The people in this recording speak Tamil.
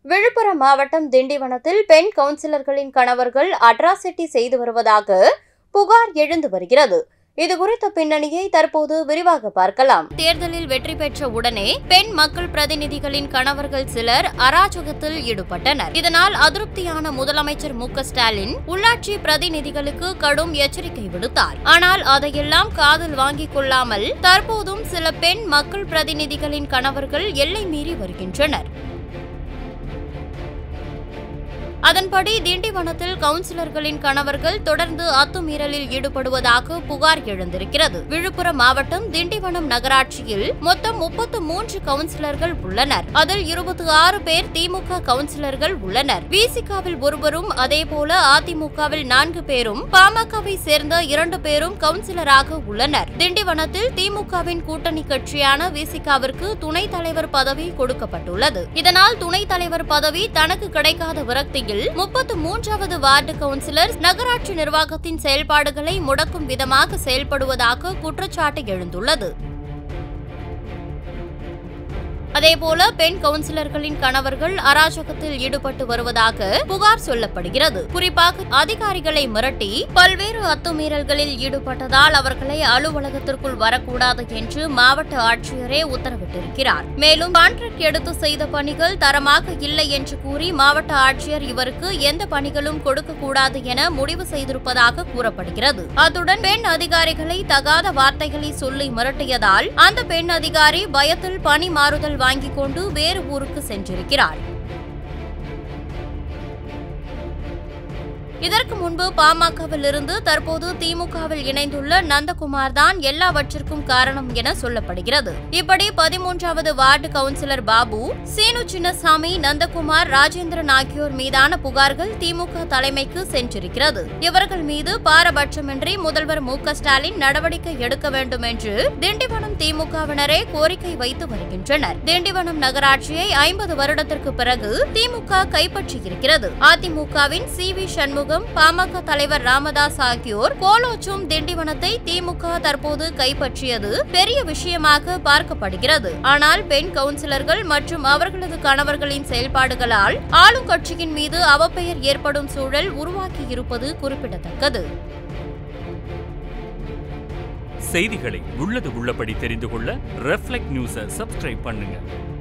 விழுப்புரம் மாவட்டம் திண்டிவனத்தில் பெண் கவுன்சிலர்களின் கணவர்கள் அட்ராசிட்டி செய்து வருவதாக புகார் எழுந்து வருகிறது இது குறித்த பின்னணியை தற்போது விரிவாக பார்க்கலாம் தேர்தலில் வெற்றி பெற்ற உடனே பெண் மக்கள் பிரதிநிதிகளின் கணவர்கள் சிலர் அராஜகத்தில் ஈடுபட்டனர் இதனால் அதிருப்தியான முதலமைச்சர் மு க ஸ்டாலின் உள்ளாட்சி பிரதிநிதிகளுக்கு கடும் எச்சரிக்கை விடுத்தார் ஆனால் அதையெல்லாம் காதில் வாங்கிக் கொள்ளாமல் தற்போதும் சில பெண் மக்கள் பிரதிநிதிகளின் கணவர்கள் எல்லை மீறி வருகின்றனர் அதன்படி திண்டிவனத்தில் கவுன்சிலர்களின் கணவர்கள் தொடர்ந்து அத்துமீறலில் ஈடுபடுவதாக புகார் எழுந்திருக்கிறது விழுப்புரம் மாவட்டம் திண்டிவனம் நகராட்சியில் மொத்தம் முப்பத்து மூன்று கவுன்சிலர்கள் உள்ளனர் அதில் இருபத்தி ஆறு பேர் திமுக கவுன்சிலர்கள் உள்ளனர் விசிகாவில் ஒருவரும் அதேபோல அதிமுகவில் நான்கு பேரும் பாமகவை சேர்ந்த இரண்டு பேரும் கவுன்சிலராக உள்ளனர் திண்டிவனத்தில் திமுகவின் கூட்டணி கட்சியான விசிகாவிற்கு துணைத் தலைவர் பதவி கொடுக்கப்பட்டுள்ளது இதனால் துணைத் தலைவர் பதவி தனக்கு கிடைக்காத விரக்தியில் முப்பத்து மூன்றாவது வார்டு கவுன்சிலர் நகராட்சி நிர்வாகத்தின் செயல்பாடுகளை முடக்கும் விதமாக செயல்படுவதாக குற்றச்சாட்டு எழுந்துள்ளது அதேபோல பெண் கவுன்சிலர்களின் கணவர்கள் அராஜகத்தில் ஈடுபட்டு வருவதாக புகார் சொல்லப்படுகிறது குறிப்பாக அதிகாரிகளை மிரட்டி பல்வேறு அத்துமீறல்களில் ஈடுபட்டதால் அவர்களை அலுவலகத்திற்குள் வரக்கூடாது என்று மாவட்ட ஆட்சியரே உத்தரவிட்டிருக்கிறார் மேலும் கான்ட்ராக்ட் எடுத்து செய்த பணிகள் தரமாக இல்லை என்று கூறி மாவட்ட ஆட்சியர் இவருக்கு எந்த பணிகளும் கொடுக்கக்கூடாது என முடிவு செய்திருப்பதாக கூறப்படுகிறது அத்துடன் பெண் அதிகாரிகளை தகாத வார்த்தைகளை சொல்லி மிரட்டியதால் அந்த பெண் அதிகாரி பயத்தில் பணி மாறுதல் வாங்கிக் கொண்டு வேறு ஊருக்கு சென்றிருக்கிறார் இதற்கு முன்பு பாமகவில் இருந்து தற்போது திமுகவில் இணைந்துள்ள நந்தகுமார் தான் எல்லாவற்றிற்கும் காரணம் என சொல்லப்படுகிறது இப்படி பதிமூன்றாவது வார்டு கவுன்சிலர் பாபு சீனு சின்னசாமி நந்தகுமார் ராஜேந்திரன் ஆகியோர் மீதான புகார்கள் திமுக தலைமைக்கு சென்றிருக்கிறது இவர்கள் மீது பாரபட்சமின்றி முதல்வர் மு க ஸ்டாலின் நடவடிக்கை எடுக்க வேண்டும் என்று திண்டிவனம் திமுகவினரே கோரிக்கை வைத்து வருகின்றனர் திண்டிவனம் நகராட்சியை ஐம்பது வருடத்திற்கு பிறகு திமுக கைப்பற்றியிருக்கிறது அதிமுகவின் சி வி சண்முகம் பாமக தலைவர் ராமதாஸ் ஆகியோர் கோலோச்சும் திண்டிவனத்தை திமுக தற்போது கைப்பற்றியது பெரிய விஷயமாக பார்க்கப்படுகிறது ஆனால் பெண் கவுன்சிலர்கள் மற்றும் அவர்களது கணவர்களின் செயல்பாடுகளால் ஆளும் கட்சியின் மீது அவப்பெயர் ஏற்படும் சூழல் உருவாக்கியிருப்பது குறிப்பிடத்தக்கது செய்திகளை உள்ளது உள்ளபடி தெரிந்து கொள்ள ரெஃப்ளெக்ட் நியூஸை சப்ஸ்கிரைப் பண்ணுங்க